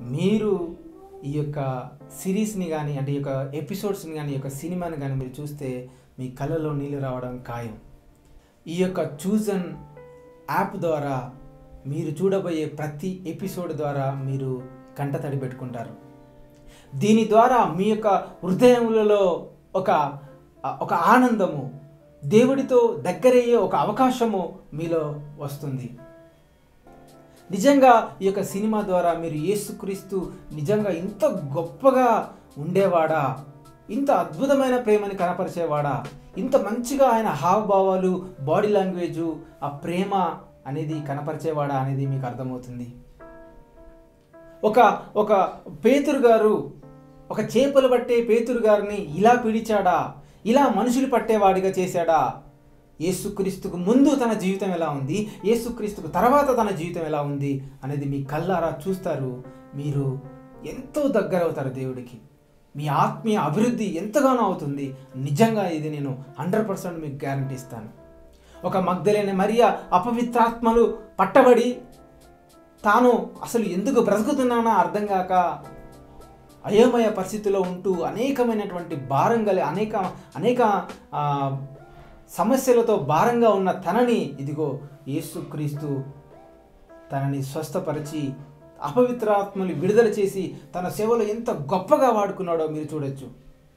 మీరు ఈ యొక్క సిరీస్ని కానీ అంటే ఈ యొక్క ఎపిసోడ్స్ని కానీ ఈ యొక్క సినిమాని కానీ మీరు చూస్తే మీ కళ్ళలో నీళ్ళు రావడం ఖాయం ఈ యొక్క చూజన్ యాప్ ద్వారా మీరు చూడబోయే ప్రతి ఎపిసోడ్ ద్వారా మీరు కంట తడి పెట్టుకుంటారు దీని ద్వారా మీ యొక్క హృదయములలో ఒక ఒక ఆనందము దేవుడితో దగ్గరయ్యే ఒక అవకాశము మీలో వస్తుంది నిజంగా ఈ యొక్క సినిమా ద్వారా మీరు యేసుక్రీస్తు నిజంగా ఇంత గొప్పగా ఉండేవాడా ఇంత అద్భుతమైన ప్రేమని కనపరిచేవాడా ఇంత మంచిగా ఆయన హావభావాలు బాడీ లాంగ్వేజు ఆ ప్రేమ అనేది కనపరిచేవాడా అనేది మీకు అర్థమవుతుంది ఒక ఒక పేతురు గారు ఒక చేపలు పట్టే పేతురు గారిని ఇలా పిడిచాడా ఇలా మనుషులు పట్టేవాడిగా చేశాడా యేసుక్రీస్తుకు ముందు తన జీవితం ఎలా ఉంది యేసుక్రీస్తుకు తర్వాత తన జీవితం ఎలా ఉంది అనేది మీ కళ్ళారా చూస్తారు మీరు ఎంతో దగ్గర అవుతారు దేవుడికి మీ ఆత్మీయ అభివృద్ధి ఎంతగానో అవుతుంది నిజంగా ఇది నేను హండ్రెడ్ పర్సెంట్ మీకు గ్యారంటీ ఇస్తాను ఒక మగ్ధలేని మరియా అపవిత్రాత్మలు పట్టబడి తాను అసలు ఎందుకు బ్రతుకుతున్నానో అర్థం కాక అయోమయ పరిస్థితిలో ఉంటూ అనేకమైనటువంటి భారం గల అనేక అనేక ఆ, సమస్యలతో భారంగా ఉన్న తనని ఇదిగో యేసుక్రీస్తు తనని స్వస్థపరిచి అపవిత్రాత్మని విడుదల చేసి తన సేవలో ఎంత గొప్పగా వాడుకున్నాడో మీరు చూడొచ్చు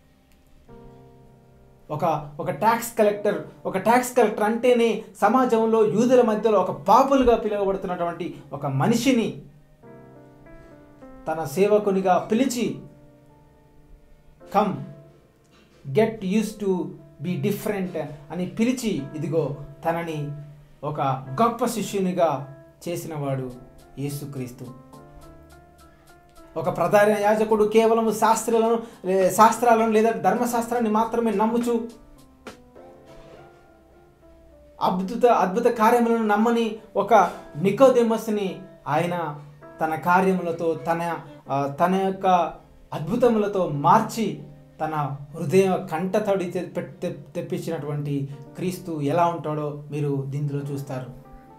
ఒక ఒక ట్యాక్స్ కలెక్టర్ ఒక ట్యాక్స్ కలెక్టర్ అంటేనే సమాజంలో యూదుల మధ్యలో ఒక పాపులుగా పిలువబడుతున్నటువంటి ఒక మనిషిని తన సేవకునిగా పిలిచి come get use to be different అని పిలిచి ఇదిగో తనని ఒక గొప్ప శిష్యునిగా చేసినవాడు యేసుక్రీస్తు ఒక ప్రధాన యాజకుడు కేవలం శాస్త్రాలను లే- శాస్త్రాలను లేదా ధర్మశాస్త్రాన్ని మాత్రమే నమ్ముచు అద్భుత అద్భుత కార్యములను నమ్మని ఒక నికోదెమస్ని ఆయన తన కార్యములతో తన ఆ, తన యొక్క అద్భుతములతో మార్చి తన హృదయ కంటతడి తె- పె- తె- తెప్పించినటువంటి క్రీస్తు ఎలా ఉంటాడో మీరు దీంట్లో చూస్తారు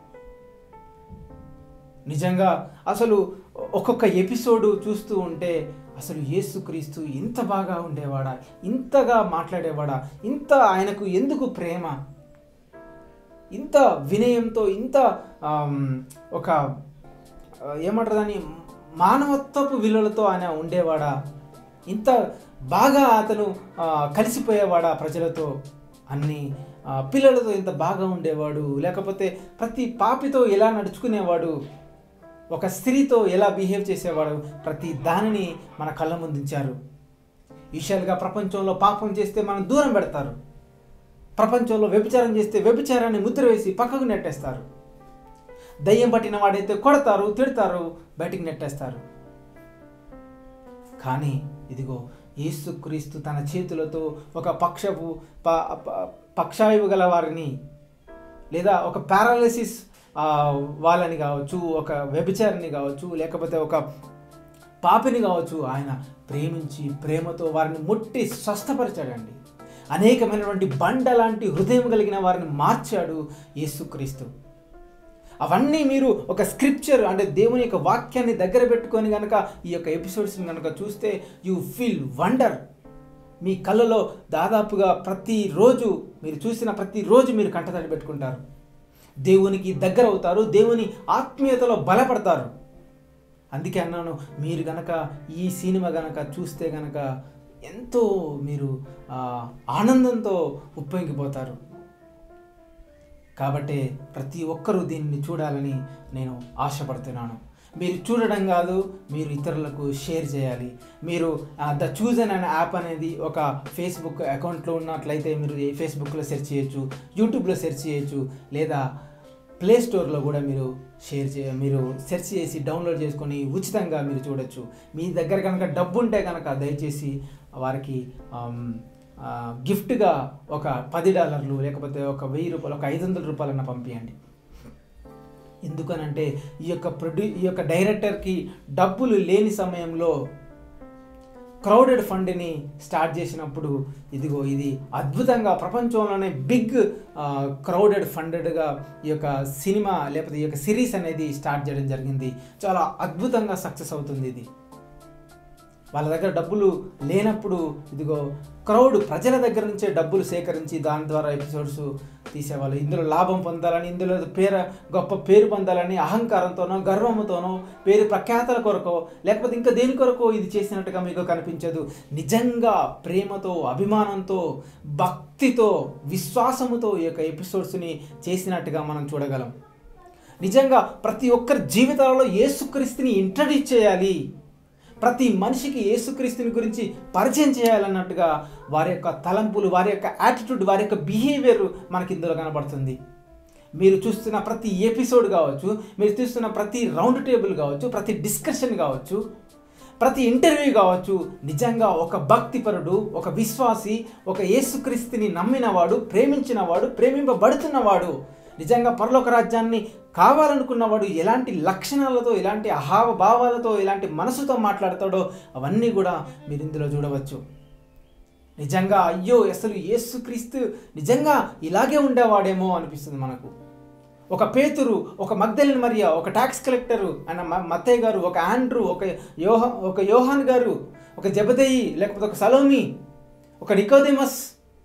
నిజంగా అసలు ఒక్కొక్క ఎపిసోడు చూస్తూ ఉంటే అసలు యేసుక్రీస్తు ఇంత బాగా ఉండేవాడా ఇంతగా మాట్లాడేవాడా ఇంత ఆయనకు ఎందుకు ప్రేమ ఇంత వినయంతో ఇంత ఆమ్, ఒక ఆ, ఏమంటారు దాన్ని మానవత్వపు విలువలతో ఆయన ఉండేవాడా ఇంత బాగా అతను ఆ, కలిసిపోయేవాడా ప్రజలతో అన్ని ఆ, పిల్లలతో ఇంత బాగా ఉండేవాడు లేకపోతే ప్రతి పాపితో ఎలా నడుచుకునేవాడు ఒక స్త్రీతో ఎలా బిహేవ్ చేసేవాడు ప్రతి దానిని మన కళ్ళ ముందుంచారు విషయాలుగా ప్రపంచంలో పాపం చేస్తే మనం దూరం పెడతారు ప్రపంచంలో వ్యభిచారం చేస్తే వ్యభిచారాన్ని ముద్ర వేసి పక్కకు నెట్టేస్తారు దయ్యం పట్టిన వాడైతే కొడతారు తిడతారు బయటికి నెట్టేస్తారు కానీ ఇదిగో యేసుక్రీస్తు తన చేతులతో ఒక పక్షపు ప- ప- పక్షాయువు గల వారిని లేదా ఒక పారాలసిస్ వాళ్ళని కావచ్చు ఒక వ్యభిచారిని కావచ్చు లేకపోతే ఒక పాపిని కావచ్చు ఆయన ప్రేమించి ప్రేమతో వారిని ముట్టి స్వస్థపరిచాడండి అనేకమైనటువంటి బండ లాంటి హృదయం కలిగిన వారిని మార్చాడు యేసుక్రీస్తు అవన్నీ మీరు ఒక స్క్రిప్చర్ అంటే దేవుని యొక్క వాక్యాన్ని దగ్గర పెట్టుకొని కనుక ఈ యొక్క ఎపిసోడ్స్ని కనుక చూస్తే యూ ఫీల్ వండర్ మీ కళ్ళలో దాదాపుగా ప్రతిరోజు మీరు చూసిన ప్రతిరోజు మీరు కంటతడి పెట్టుకుంటారు దేవునికి దగ్గర అవుతారు దేవుని ఆత్మీయతలో బలపడతారు అందుకే అన్నాను మీరు గనక ఈ సినిమా గనక చూస్తే గనక ఎంతో మీరు ఆ, ఆనందంతో ఉప్పొంగిపోతారు కాబట్టి ప్రతి ఒక్కరూ దీన్ని చూడాలని నేను ఆశపడుతున్నాను మీరు చూడడం కాదు మీరు ఇతరులకు షేర్ చేయాలి మీరు ద చూజన్ అనే యాప్ అనేది ఒక ఫేస్బుక్ అకౌంట్లో ఉన్నట్లయితే మీరు ఈ ఫేస్బుక్లో సెర్చ్ చేయొచ్చు యూట్యూబ్లో సెర్చ్ చేయొచ్చు లేదా ప్లే స్టోర్లో కూడా మీరు షేర్ చే మీరు సెర్చ్ చేసి డౌన్లోడ్ చేసుకొని ఉచితంగా మీరు చూడొచ్చు మీ దగ్గర కనుక డబ్బు ఉంటే కనుక దయచేసి వారికి ఆమ్, ఆ, గిఫ్ట్గా ఒక పది డాలర్లు లేకపోతే ఒక వెయ్యి రూపాయలు ఒక ఐదు వందల రూపాయలన్న పంపించండి ఎందుకనంటే ఈ యొక్క ప్రొడ్యూ ఈ యొక్క డైరెక్టర్కి డబ్బులు లేని సమయంలో క్రౌడెడ్ ఫండ్ని స్టార్ట్ చేసినప్పుడు ఇదిగో ఇది అద్భుతంగా ప్రపంచంలోనే బిగ్ క్రౌడెడ్ ఫండెడ్గా ఈ యొక్క సినిమా లేకపోతే ఈ యొక్క సిరీస్ అనేది స్టార్ట్ చేయడం జరిగింది చాలా అద్భుతంగా సక్సెస్ అవుతుంది ఇది వాళ్ళ దగ్గర డబ్బులు లేనప్పుడు ఇదిగో క్రౌడ్ ప్రజల దగ్గర నుంచే డబ్బులు సేకరించి దాని ద్వారా ఎపిసోడ్స్ తీసేవాళ్ళు ఇందులో లాభం పొందాలని ఇందులో పేరు గొప్ప పేరు పొందాలని అహంకారంతోనో గర్వంతోనో పేరు ప్రఖ్యాతల కొరకో లేకపోతే ఇంకా దేని కొరకో ఇది చేసినట్టుగా మీకు కనిపించదు నిజంగా ప్రేమతో అభిమానంతో భక్తితో విశ్వాసముతో ఈ యొక్క ఎపిసోడ్స్ని చేసినట్టుగా మనం చూడగలం నిజంగా ప్రతి ఒక్కరి జీవితాలలో యేసుక్రీస్తుని ఇంట్రడ్యూస్ చేయాలి ప్రతి మనిషికి యేసుక్రీస్తుని గురించి పరిచయం చేయాలన్నట్టుగా వారి యొక్క తలంపులు వారి యొక్క యాటిట్యూడ్ వారి యొక్క బిహేవియర్ మనకి ఇందులో కనబడుతుంది మీరు చూస్తున్న ప్రతి ఎపిసోడ్ కావచ్చు మీరు చూస్తున్న ప్రతి రౌండ్ టేబుల్ కావచ్చు ప్రతి డిస్కషన్ కావచ్చు ప్రతి ఇంటర్వ్యూ కావచ్చు నిజంగా ఒక భక్తిపరుడు ఒక విశ్వాసి ఒక యేసుక్రీస్తుని నమ్మినవాడు ప్రేమించినవాడు ప్రేమింపబడుతున్నవాడు నిజంగా పరలోక రాజ్యాన్ని కావాలనుకున్నవాడు ఎలాంటి లక్షణాలతో ఎలాంటి హావభావాలతో ఎలాంటి మనసుతో మాట్లాడతాడో అవన్నీ కూడా మీరు ఇందులో చూడవచ్చు నిజంగా అయ్యో అసలు యేసుక్రీస్తు నిజంగా ఇలాగే ఉండేవాడేమో అనిపిస్తుంది మనకు ఒక పేతురు ఒక మగ్దలిన్ మరియా ఒక ట్యాక్స్ కలెక్టరు అన్న మ- మత్తయ్య గారు ఒక ఆండ్రూ ఒక యోహ ఒక యోహాన్ గారు ఒక జబదయి లేకపోతే ఒక సలోమి ఒక నికోదిమస్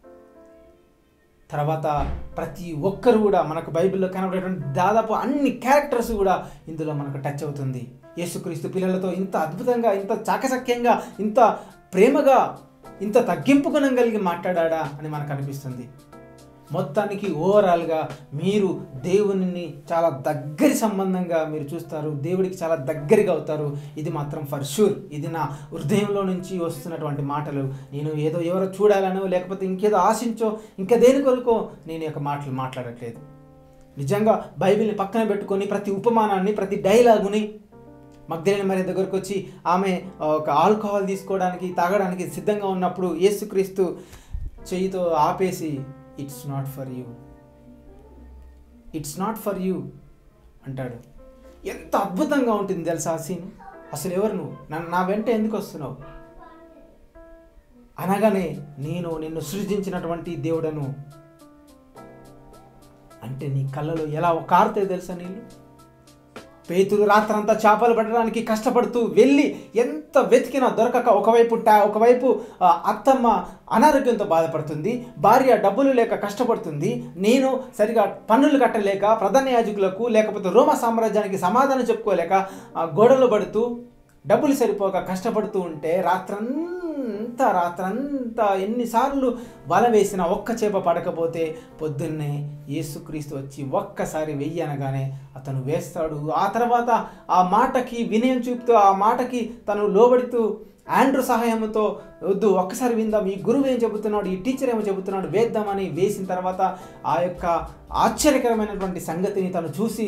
తర్వాత ప్రతి ఒక్కరు కూడా మనకు బైబిల్లో కనబడేటువంటి దాదాపు అన్ని క్యారెక్టర్స్ కూడా ఇందులో మనకు టచ్ అవుతుంది యేసుక్రీస్తు పిల్లలతో ఇంత అద్భుతంగా ఇంత చాకచక్యంగా ఇంత ప్రేమగా ఇంత తగ్గింపు గుణం కలిగి మాట్లాడా అని మనకు అనిపిస్తుంది మొత్తానికి ఓవరాల్గా మీరు దేవుని చాలా దగ్గరి సంబంధంగా మీరు చూస్తారు దేవుడికి చాలా దగ్గరగా అవుతారు ఇది మాత్రం ఫర్ షూర్ ఇది నా హృదయంలో నుంచి వస్తున్నటువంటి మాటలు నేను ఏదో ఎవరో చూడాలనో లేకపోతే ఇంకేదో ఆశించో ఇంకా దేని కొరకో నేను ఈ యొక్క మాటలు మాట్లాడట్లేదు నిజంగా బైబిల్ని పక్కన పెట్టుకొని ప్రతి ఉపమానాన్ని ప్రతి డైలాగుని మగ్ధలేని మరి దగ్గరకు వచ్చి ఆమె ఒక ఆల్కహాల్ తీసుకోవడానికి తాగడానికి సిద్ధంగా ఉన్నప్పుడు యేసుక్రీస్తు చెయ్యితో ఆపేసి it's not for you it's not for you అంటాడు ఎంత అద్భుతంగా ఉంటుంది తెలుసా ఆ సీన్ అసలు ఎవరు నువ్వు నన్ను నా వెంట ఎందుకు వస్తున్నావు అనగానే నేను నిన్ను సృజించినటువంటి దేవుడను అంటే నీ కళ్ళలో ఎలా కారుతే తెలుసా నీళ్ళు పేతురు రాత్రంతా చేపలు పట్టడానికి కష్టపడుతూ వెళ్ళి ఎంత వెతికినా దొరకక ఒకవైపు టా ఒకవైపు ఆ, అత్తమ్మ అనారోగ్యంతో బాధపడుతుంది భార్య డబ్బులు లేక కష్టపడుతుంది నేను సరిగా పన్నులు కట్టలేక ప్రధాన యాజకులకు లేకపోతే రోమ సామ్రాజ్యానికి సమాధానం చెప్పుకోలేక ఆ, గొడవలు పడుతూ డబ్బులు సరిపోక కష్టపడుతూ ఉంటే రాత్రంతా రాత్రంతా ఎన్నిసార్లు వల వేసిన ఒక్క చేప పడకపోతే పొద్దున్నే యేసుక్రీస్తు వచ్చి ఒక్కసారి వెయ్యి అనగానే అతను వేస్తాడు ఆ తర్వాత ఆ మాటకి వినయం చూపుతూ ఆ మాటకి తను లోబడుతూ ఆండ్రూ సహాయంతో వద్దు ఒక్కసారి విందాం ఈ గురువు ఏం చెబుతున్నాడు ఈ టీచర్ ఏమో చెబుతున్నాడు వేద్దామని వేసిన తర్వాత ఆ యొక్క ఆశ్చర్యకరమైనటువంటి సంగతిని తను చూసి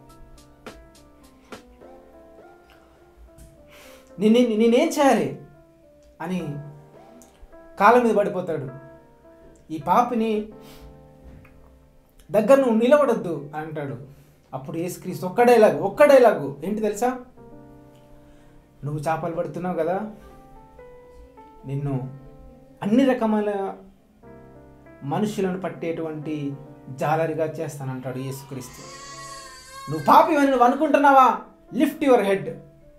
నిన్ను నేనేం చేయాలి అని కాళ్ళ మీద పడిపోతాడు ఈ పాపిని దగ్గర నువ్వు నిలబడొద్దు అని అంటాడు అప్పుడు యేసుక్రీస్తు ఒక్క డైలాగ్ ఒక్క డైలాగు ఏంటి తెలుసా నువ్వు చేపలు పడుతున్నావు కదా నిన్ను అన్ని రకమైన మనుషులను పట్టేటువంటి జాలరిగా చేస్తానంటాడు యేసుక్రీస్తు నువ్వు పాపి అని నువ్వు అనుకుంటున్నావా లిఫ్ట్ యువర్ హెడ్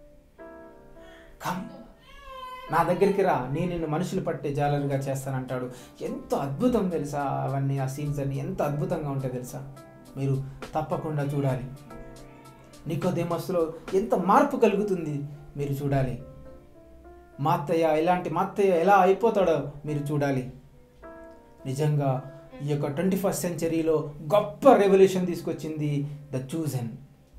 కమ్ నా దగ్గరికి రా నేను నిన్ను మనుషులు పట్టే జాలరుగా చేస్తానంటాడు ఎంత అద్భుతం తెలుసా అవన్నీ ఆ సీన్స్ అన్ని ఎంత అద్భుతంగా ఉంటాయి తెలుసా మీరు తప్పకుండా చూడాలి నికోదేమస్లో ఎంత మార్పు కలుగుతుంది మీరు చూడాలి మా అత్తయ్య ఇలాంటి మా అత్తయ్య ఎలా అయిపోతాడో మీరు చూడాలి నిజంగా ఈ యొక్క ట్వంటీ ఫస్ట్ సెంచరీలో గొప్ప రెవల్యూషన్ తీసుకొచ్చింది ద చూజన్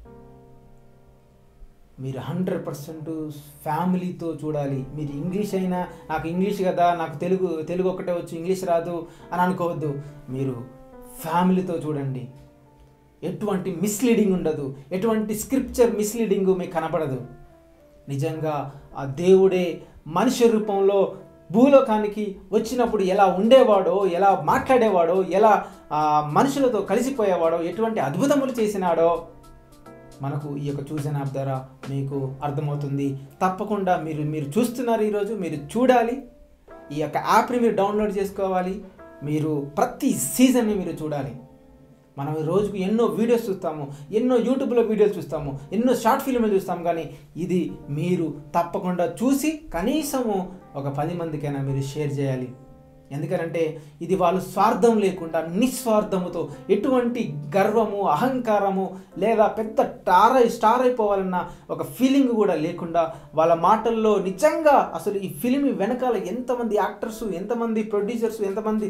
మీరు హండ్రెడ్ పర్సెంట్ ఫ్యామిలీతో చూడాలి మీరు ఇంగ్లీష్ అయినా నాకు ఇంగ్లీష్ కదా నాకు తెలుగు తెలుగు ఒకటే వచ్చు ఇంగ్లీష్ రాదు అని అనుకోవద్దు మీరు ఫ్యామిలీతో చూడండి ఎటువంటి మిస్లీడింగ్ ఉండదు ఎటువంటి స్క్రిప్చర్ మిస్లీడింగ్ మీకు కనపడదు నిజంగా ఆ దేవుడే మనిషి రూపంలో భూలోకానికి వచ్చినప్పుడు ఎలా ఉండేవాడో ఎలా మాట్లాడేవాడో ఎలా ఆ, మనుషులతో కలిసిపోయేవాడో ఎటువంటి అద్భుతములు చేసినాడో మనకు ఈ యొక్క చూసిన యాప్ ద్వారా మీకు అర్థమవుతుంది తప్పకుండా మీరు మీరు చూస్తున్నారు ఈరోజు మీరు చూడాలి ఈ యొక్క యాప్ని మీరు డౌన్లోడ్ చేసుకోవాలి మీరు ప్రతి సీజన్ని మీరు చూడాలి మనం ఈ రోజుకు ఎన్నో వీడియోస్ చూస్తాము ఎన్నో యూట్యూబ్లో వీడియోలు చూస్తాము ఎన్నో షార్ట్ ఫిల్మ్లు చూస్తాము కానీ ఇది మీరు తప్పకుండా చూసి కనీసము ఒక పది మందికైనా మీరు షేర్ చేయాలి ఎందుకనంటే ఇది వాళ్ళు స్వార్థం లేకుండా నిస్వార్థముతో ఎటువంటి గర్వము అహంకారము లేదా పెద్ద స్టార్ అయి స్టార్ అయిపోవాలన్న ఒక ఫీలింగ్ కూడా లేకుండా వాళ్ళ మాటల్లో నిజంగా అసలు ఈ ఫిలిం వెనకాల ఎంతమంది యాక్టర్స్ ఎంతమంది ప్రొడ్యూసర్స్ ఎంతమంది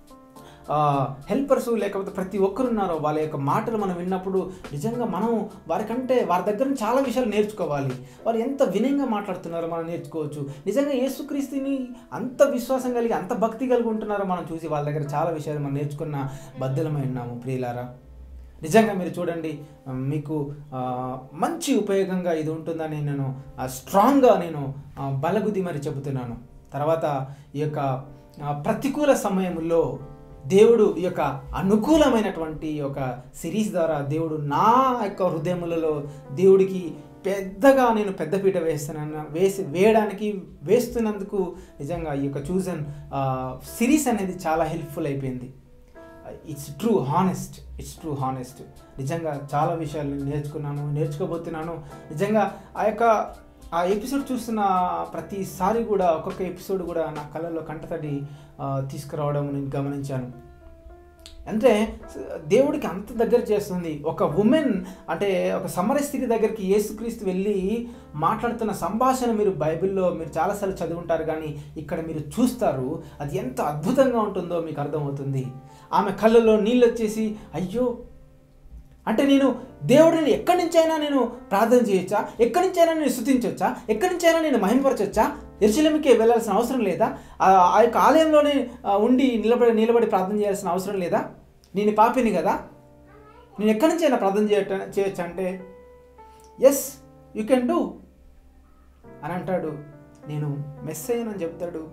హెల్పర్స్ లేకపోతే ప్రతి ఒక్కరు ఉన్నారో వాళ్ళ యొక్క మాటలు మనం విన్నప్పుడు నిజంగా మనం వారికంటే వారి దగ్గర నుంచి చాలా విషయాలు నేర్చుకోవాలి వాళ్ళు ఎంత వినయంగా మాట్లాడుతున్నారో మనం నేర్చుకోవచ్చు నిజంగా యేసుక్రీస్తుని అంత విశ్వాసం కలిగి అంత భక్తి కలిగి ఉంటున్నారో మనం చూసి వాళ్ళ దగ్గర చాలా విషయాలు మనం నేర్చుకున్న బద్దలమై ఉన్నాము ప్రియులారా నిజంగా మీరు చూడండి మీకు ఆ, మంచి ఉపయోగంగా ఇది ఉంటుందని నేను ఆ, స్ట్రాంగ్గా నేను ఆ, బలగుది మరి చెబుతున్నాను తర్వాత ఈ యొక్క ఆ, ప్రతికూల సమయంలో దేవుడు ఈ యొక్క అనుకూలమైనటువంటి ఈ యొక్క సిరీస్ ద్వారా దేవుడు నా యొక్క హృదయములలో దేవుడికి పెద్దగా నేను పెద్దపీట వేస్తున్నాను వేసి వేయడానికి వేస్తున్నందుకు నిజంగా ఈ యొక్క చూజన్ సిరీస్ అనేది చాలా హెల్ప్ఫుల్ అయిపోయింది it's true honest it's true honest నిజంగా చాలా విషయాలు నేను నేర్చుకున్నాను నేర్చుకోబోతున్నాను నిజంగా ఆ యొక్క ఆ ఎపిసోడ్ చూస్తున్న ప్రతిసారి కూడా ఒక్కొక్క ఎపిసోడ్ కూడా నా కళ్ళల్లో కంటతడి ఆ, తీసుకురావడం నేను గమనించాను అంటే స- దేవుడికి అంత దగ్గర చేస్తుంది ఒక ఉమెన్ అంటే ఒక సమర స్త్రీ దగ్గరికి యేసుక్రీస్తు వెళ్ళి మాట్లాడుతున్న సంభాషణ మీరు బైబిల్లో మీరు చాలాసార్లు చదివి ఉంటారు కానీ ఇక్కడ మీరు చూస్తారు అది ఎంత అద్భుతంగా ఉంటుందో మీకు అర్థమవుతుంది ఆమె కళ్ళలో నీళ్ళు వచ్చేసి అయ్యో అంటే నేను దేవుడిని ఎక్కడి నుంచైనా నేను ప్రార్థన చేయొచ్చా ఎక్కడి నుంచైనా నేను స్థుతించవచ్చా ఎక్కడి నుంచైనా నేను మహిమపరచొచ్చా ఎరుశలేమికి వెళ్ళాల్సిన అవసరం లేదా ఆ ఆ యొక్క ఆలయంలోనే ఆ, ఉండి నిలబడి నిలబడి ప్రార్థన చేయాల్సిన అవసరం లేదా నేను పాపిని కదా నేను ఎక్కడి నుంచైనా ప్రార్థన చేయట చేయొచ్చు అంటే ఎస్ యూ కెన్ డూ అని అంటాడు నేను మెస్ అయ్యానని చెప్తాడు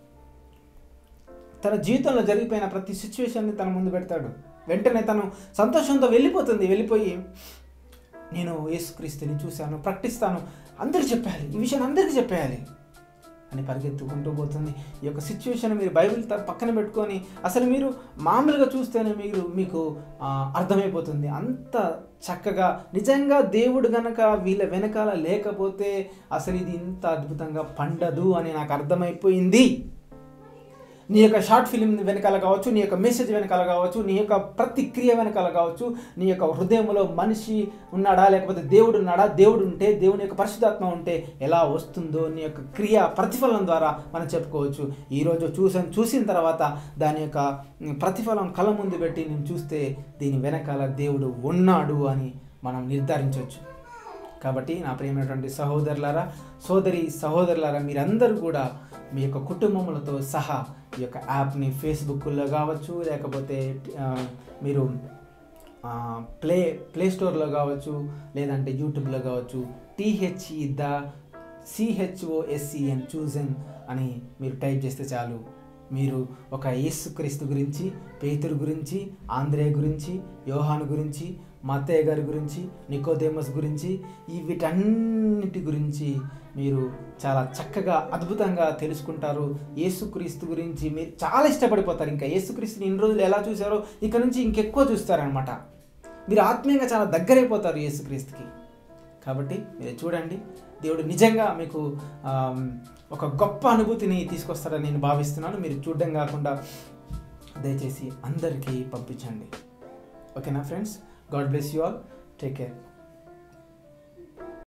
తన జీవితంలో జరిగిపోయిన ప్రతి సిచ్యువేషన్ని తన ముందు పెడతాడు వెంటనే తను సంతోషంతో వెళ్ళిపోతుంది వెళ్ళిపోయి నేను యేసుక్రీస్తుని చూశాను ప్రకటిస్తాను అందరికి చెప్పేయాలి ఈ విషయాన్ని అందరికీ చెప్పేయాలి అని పరిగెత్తుకుంటూ పోతుంది ఈ యొక్క సిచ్యువేషన్ మీరు బైబిల్ త- పక్కన పెట్టుకొని అసలు మీరు మామూలుగా చూస్తేనే మీరు మీకు ఆ, అర్థమైపోతుంది అంత చక్కగా నిజంగా దేవుడు గనక వీళ్ళ వెనకాల లేకపోతే అసలు ఇది ఇంత అద్భుతంగా పండదు అని నాకు అర్థమైపోయింది నీ యొక్క షార్ట్ ఫిలిం వెనకాల కావచ్చు నీ యొక్క మెసేజ్ వెనకాల కావచ్చు నీ యొక్క ప్రతిక్రియ వెనకాల కావచ్చు నీ యొక్క హృదయంలో మనిషి ఉన్నాడా లేకపోతే దేవుడు ఉన్నాడా దేవుడు ఉంటే దేవుని యొక్క పరిశుధాత్మ ఉంటే ఎలా వస్తుందో నీ యొక్క క్రియ ప్రతిఫలం ద్వారా మనం చెప్పుకోవచ్చు ఈరోజు చూసాను చూసిన తర్వాత దాని యొక్క ఉమ్, ప్రతిఫలం కళ్ళ ముందు పెట్టి నేను చూస్తే దీని వెనకాల దేవుడు ఉన్నాడు అని మనం నిర్ధారించవచ్చు కాబట్టి నా ప్రియమైనటువంటి సహోదరులారా సోదరి సహోదరులారా మీరందరూ కూడా మీ యొక్క కుటుంబములతో సహా ఈ యొక్క యాప్ని ఫేస్బుక్లో కావచ్చు లేకపోతే ఆ, మీరు ఆ, ప్లే ప్లే స్టోర్లో కావచ్చు లేదంటే యూట్యూబ్లో కావచ్చు టీహెచ్ఈ ద సిహెచ్ఓఎస్సిఎన్ చూజన్ అని మీరు టైప్ చేస్తే చాలు మీరు ఒక యేసుక్రీస్తు గురించి పేతురు గురించి ఆంధ్రే గురించి యోహాను గురించి మత్తయ్య గారి గురించి నికోదేమస్ గురించి ఈ వీటన్నిటి గురించి మీరు చాలా చక్కగా అద్భుతంగా తెలుసుకుంటారు యేసుక్రీస్తు గురించి మీరు చాలా ఇష్టపడిపోతారు ఇంకా యేసుక్రీస్తుని ఇన్ని రోజులు ఎలా చూసారో ఇక నుంచి ఇంకెక్కువ చూస్తారనమాట మీరు ఆత్మీయంగా చాలా దగ్గరైపోతారు యేసుక్రీస్తుకి కాబట్టి మీరు చూడండి దేవుడు నిజంగా మీకు ఆమ్, ఒక గొప్ప అనుభూతిని తీసుకొస్తారని నేను భావిస్తున్నాను మీరు చూడడం కాకుండా దయచేసి అందరికీ పంపించండి ఓకేనా friends God bless you all take care